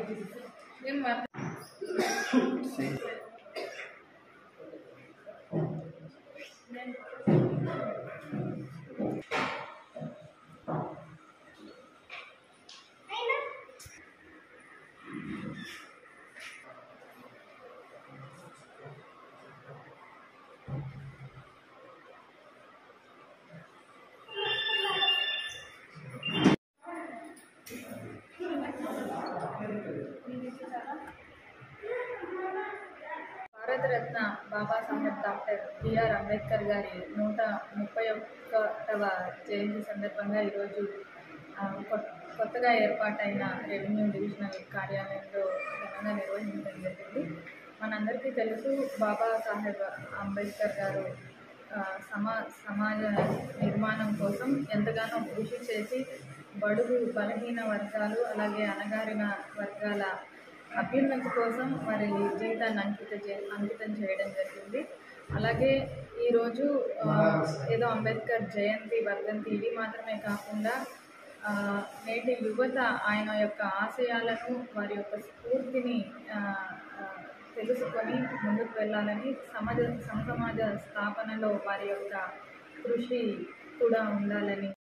ఏం work Bharat Ratna Babasaheb doctor B R Ambedkar గారి నూట ముప్పై ఒకటవ జయంతి సందర్భంగా ఈరోజు ఆ, కొ- కొత్తగా ఏర్పాటైన రెవెన్యూ డివిజనల్ కార్యాలయంలో ఘనంగా నిర్వహించడం జరిగింది మనందరికీ తెలుసు బాబాసాహెబ్ అంబేద్కర్ గారు ఆ, సమా సమాజ నిర్మాణం కోసం ఎంతగానో కృషి చేసి బడుగు బలహీన వర్గాలు అలాగే అణగారిన వర్గాల అభ్యున్నతి కోసం మరి జీవితాన్ని అంకిత చే అంకితం చేయడం జరిగింది అలాగే ఈరోజు ఆ, ఏదో అంబేద్కర్ జయంతి వర్ధంతి ఇవి మాత్రమే కాకుండా ఆ, నేటి యువత ఆయన యొక్క ఆశయాలను వారి యొక్క స్ఫూర్తిని ఆ, ఆ, తెలుసుకొని ముందుకు వెళ్ళాలని సమాజ సమసమాజ స్థాపనలో వారి యొక్క కృషి కూడా ఉండాలని